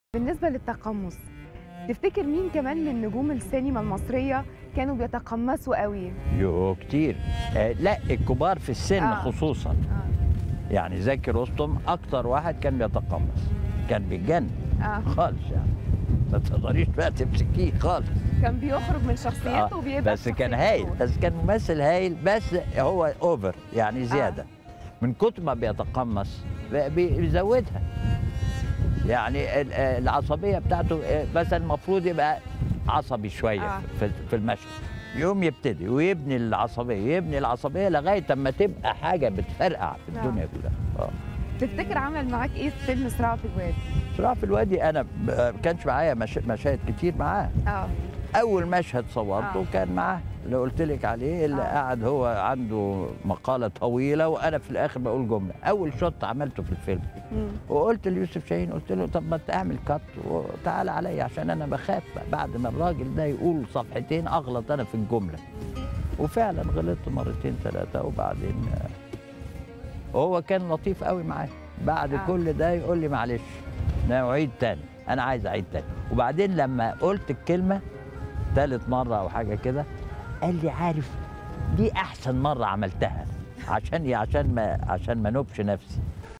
بالنسبة للتقمص تفتكر مين كمان من نجوم السينما المصرية كانوا بيتقمصوا قوي؟ يو كتير آه لا الكبار في السن آه. آه. خصوصا آه. يعني زكي رستم اكتر واحد كان بيتقمص كان بيتجنن آه. خالص يعني ما تقدريش بقى تمسكيه خالص كان بيخرج من شخصيته وبيبقى بس كان بشخصية هايل دور. بس كان ممثل هايل بس هو اوفر يعني زياده من كتر ما بيتقمص بي- بيزودها يعني ال- آه، العصبيه بتاعته آه، مثلا المفروض يبقى عصبي شويه آه. في في المشهد يقوم يبتدي ويبني العصبيه يبني العصبيه لغايه اما تبقى حاجه بتفرقع في نعم. الدنيا كلها اه تفتكر عمل معاك ايه في فيلم صراع في الوادي؟ صراع في الوادي انا ب- ما كانش معايا مش... مشاهد كتير معاه اه اول مشهد صورته آه. كان معاه اللي قلت لك عليه اللي آه. قاعد هو عنده مقاله طويله وانا في الاخر بقول جمله اول شوت عملته في الفيلم مم. وقلت ليوسف شاهين قلت له طب ما تعمل كات وتعال عليا عشان انا بخاف بعد ما الراجل ده يقول صفحتين اغلط انا في الجمله وفعلا غلطت مرتين ثلاثه وبعدين آه، هو كان لطيف قوي معايا بعد آه. آه. كل ده يقول لي معلش نعيد تاني انا عايز اعيد تاني وبعدين لما قلت الكلمه ثالث مره او حاجه كده قال لي عارف دي احسن مره عملتها عشان عشان ما عشان ما نوبش نفسي